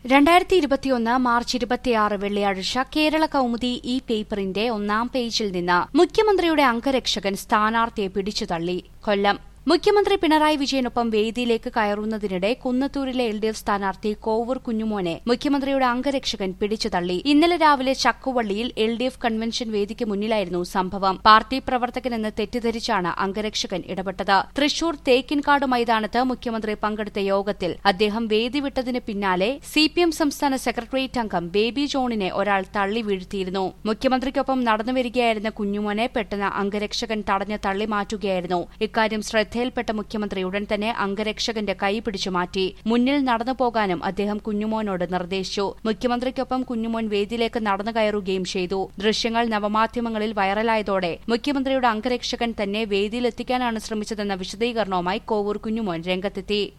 രണ്ടായിരത്തി ഇരുപത്തിയൊന്ന് മാർച്ച് ഇരുപത്തിയാറ് വെള്ളിയാഴ്ച കേരള കൌമുദി ഈ പേപ്പറിന്റെ ഒന്നാം പേജിൽ നിന്ന് മുഖ്യമന്ത്രിയുടെ അംഗരക്ഷകൻ സ്ഥാനാർത്ഥിയെ പിടിച്ചുതള്ളി കൊല്ലം മുഖ്യമന്ത്രി പിണറായി വിജയനൊപ്പം വേദിയിലേക്ക് കയറുന്നതിനിടെ കുന്നത്തൂരിലെ എൽ ഡി എഫ് സ്ഥാനാർത്ഥി കോവൂർ കുഞ്ഞുമോനെ മുഖ്യമന്ത്രിയുടെ അംഗരക്ഷകൻ പിടിച്ചുതള്ളി ഇന്നലെ രാവിലെ ചക്കുവള്ളിയിൽ എൽ ഡി എഫ് കൺവെൻഷൻ വേദിക്ക് മുന്നിലായിരുന്നു സംഭവം പാർട്ടി പ്രവർത്തകനെന്ന് തെറ്റിദ്ധരിച്ചാണ് അംഗരക്ഷകൻ ഇടപെട്ടത് തൃശൂർ തേക്കിൻകാട് മൈതാനത്ത് മുഖ്യമന്ത്രി പങ്കെടുത്ത യോഗത്തിൽ അദ്ദേഹം വേദി വിട്ടതിന് പിന്നാലെ സി പി എം സംസ്ഥാന സെക്രട്ടേറിയറ്റ് അംഗം ബേബി ജോണിനെ ഒരാൾ തള്ളി വീഴ്ത്തിയിരുന്നു മുഖ്യമന്ത്രിക്കൊപ്പം നടന്നുവരികയായിരുന്ന കുഞ്ഞുമോനെ പെട്ടെന്ന് അംഗരക്ഷകൻ തടഞ്ഞ് തള്ളി മാറ്റുകയായിരുന്നു ഇക്കാര്യം ശ്രദ്ധയിൽപ്പെട്ട മുഖ്യമന്ത്രി ഉടൻ തന്നെ അംഗരക്ഷകന്റെ കൈ പിടിച്ചു മാറ്റി മുന്നിൽ നടന്നു പോകാനും അദ്ദേഹം കുഞ്ഞുമോനോട് നിർദ്ദേശിച്ചു മുഖ്യമന്ത്രിക്കൊപ്പം കുഞ്ഞുമോൻ വേദിയിലേക്ക് നടന്നു കയറുകയും ചെയ്തു ദൃശ്യങ്ങൾ നവമാധ്യമങ്ങളിൽ വൈറലായതോടെ മുഖ്യമന്ത്രിയുടെ അംഗരക്ഷകൻ തന്നെ വേദിയിലെത്തിക്കാനാണ് ശ്രമിച്ചതെന്ന വിശദീകരണവുമായി കോവൂർ കുഞ്ഞുമോൻ രംഗത്തെത്തി